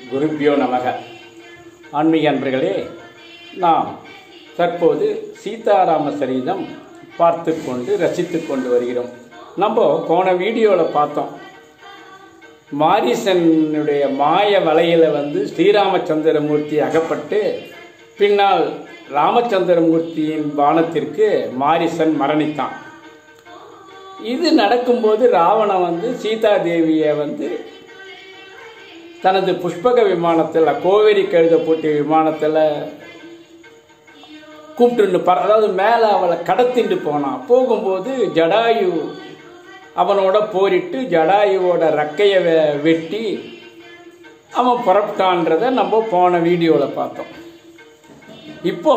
குருப்பியோ நமக ஆன்மீக அன்பர்களே நாம் தற்போது சீதாராம சரிதம் பார்த்து கொண்டு ரசித்து கொண்டு வருகிறோம் நம்ம போன வீடியோவில் பார்த்தோம் மாரிசனுடைய மாய வலையில வந்து ஸ்ரீராமச்சந்திரமூர்த்தி அகப்பட்டு பின்னால் ராமச்சந்திரமூர்த்தியின் பானத்திற்கு மாரிசன் மரணித்தான் இது நடக்கும்போது ராவணன் வந்து சீதாதேவியை வந்து தனது புஷ்பக விமானத்தில் கோவேரி கழுத போட்டிய விமானத்தில் கூப்பிட்டுன்னு பற அதாவது மேலே அவளை கடத்திட்டு போனான் போகும்போது ஜடாயு அவனோட போரிட்டு ஜடாயுவோட ரெக்கையை வெ- வெட்டி அவன் புறப்பட்டான்றதை நம்ம போன வீடியோவில் பார்த்தோம் இப்போ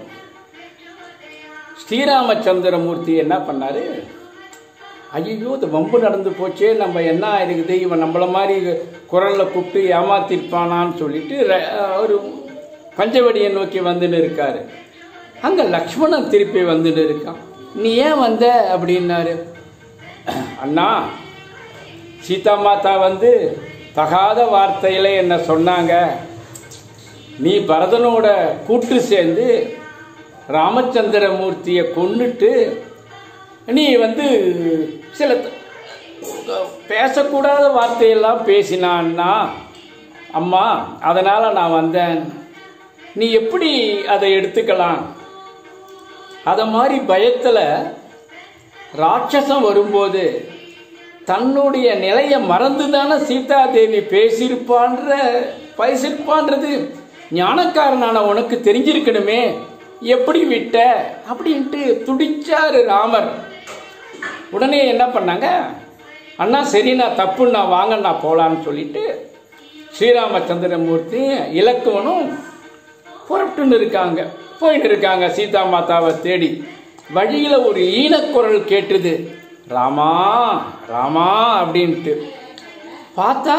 ஸ்ரீராமச்சந்திரமூர்த்தி என்ன பண்ணாரு ஐயோ இது வம்பு நடந்து போச்சே நம்ம என்ன ஆயிருக்குது இவன் நம்மள மாதிரி குரலில் கூப்பிட்டு ஏமாத்திருப்பானான்னு சொல்லிட்டு ர- ஒரு பஞ்சவடியை நோக்கி வந்துன்னு இருக்காரு அங்கே லக்ஷ்மணன் திருப்பி வந்துட்டு இருக்கான் நீ ஏன் வந்த அப்படின்னாரு அண்ணா சீதா மாதா வந்து தகாத வார்த்தையில் என்ன சொன்னாங்க நீ பரதனோட கூட்டு சேர்ந்து ராமச்சந்திரமூர்த்தியை கொன்னுட்டு நீ வந்து சில த- பேசக்கூடாத வார்த்தையெல்லாம் பேசினான்னா அம்மா அதனால் நான் வந்தேன் நீ எப்படி அதை எடுத்துக்கலாம் அதை மாதிரி பயத்தில் ராட்சசம் வரும்போது தன்னுடைய நிலையை மறந்து தானே சீதாதேவி பேசியிருப்பான்ற பேசியிருப்பான்றது ஞானக்காரனான உனக்கு தெரிஞ்சிருக்கணுமே எப்படி விட்ட அப்படின்ட்டு துடிச்சாரு ராமர் உடனே என்ன பண்ணாங்க அண்ணா சரி நான் தப்பு நான் வாங்க நான் போகலான்னு சொல்லிட்டு ஸ்ரீராமச்சந்திரமூர்த்தி இலக்குவனும் புறப்பட்டுன்னு இருக்காங்க போயின்னு இருக்காங்க சீதா மாதாவை தேடி வழியில் ஒரு ஈனக்குரல் கேட்டுது ராமா ராமா அப்படின்ட்டு பார்த்தா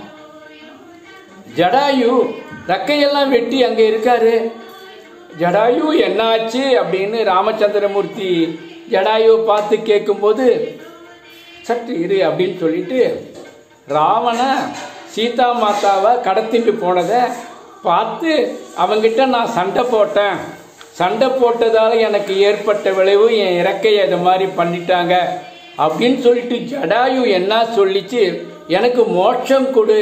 ஜடாயு ரெக்கையெல்லாம் வெட்டி அங்கே இருக்காரு ஜடாயு என்னாச்சு அப்படின்னு ராமச்சந்திரமூர்த்தி ஜடாயுவை பார்த்து கேட்கும்போது சற்று இரு அப்படின்னு சொல்லிட்டு ராவண சீதா மாதாவை கடத்திட்டு போனதை பார்த்து அவங்கிட்ட நான் சண்டை போட்டேன் சண்டை போட்டதால எனக்கு ஏற்பட்ட விளைவு என் இறக்கையை இது மாதிரி பண்ணிட்டாங்க அப்படின்னு சொல்லிட்டு ஜடாயு என்ன சொல்லிச்சு எனக்கு மோட்சம் கொடு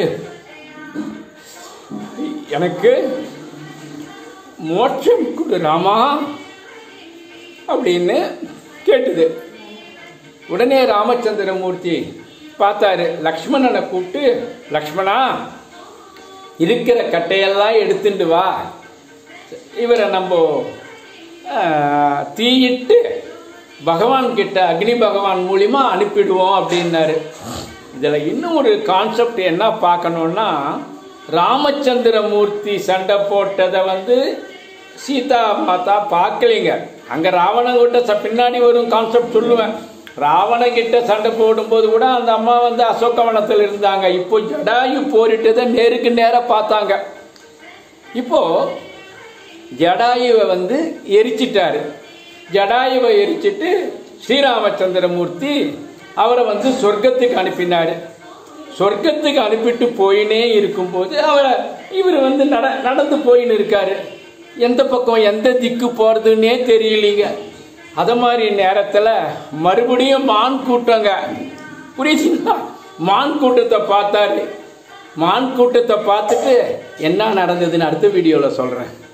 எனக்கு மோட்சம் கொடு ராமா அப்படின்னு கேட்டுது உடனே ராமச்சந்திரமூர்த்தி பார்த்தாரு லக்ஷ்மணனை கூப்பிட்டு லக்ஷ்மணா இருக்கிற கட்டையெல்லாம் எடுத்துட்டு வா இவரை நம்ம ஆஹ், தீயிட்டு பகவான் கிட்ட அக்னி பகவான் மூலியமா அனுப்பிடுவோம் அப்படின்னாரு இதில் இன்னும் ஒரு கான்செப்ட் என்ன பார்க்கணுன்னா ராமச்சந்திரமூர்த்தி சண்டை போட்டதை வந்து சீதா மாதா பார்க்கலைங்க அங்கே ராவணங்கிட்ட ச பின்னாடி வரும் கான்செப்ட் சொல்லுவேன் ராவணங்கிட்ட சண்டை போடும்போது கூட அந்த அம்மா வந்து அசோகவனத்தில் இருந்தாங்க இப்போ ஜடாயு போரிட்டதை நேருக்கு நேராக பார்த்தாங்க இப்போ ஜடாயுவை வந்து எரிச்சிட்டாரு ஜடாயுவை எரிச்சிட்டு ஸ்ரீராமச்சந்திரமூர்த்தி அவரை வந்து சொர்க்கத்துக்கு அனுப்பினாரு சொர்க்கத்துக்கு அனுப்பிட்டு போயினே இருக்கும்போது அவரை இவர் வந்து நட நடந்து போயின்னு இருக்காரு எந்த பக்கம் எந்த திக்கு போகிறதுன்னே தெரியலீங்க அத மாதிரி நேரத்தில் மறுபடியும் மான் கூட்டங்க புரியுதுங்களா மான் கூட்டத்தை பார்த்தாரு மான் கூட்டத்தை பார்த்துட்டு என்ன நடந்ததுன்னு அடுத்த வீடியோவில் சொல்கிறேன்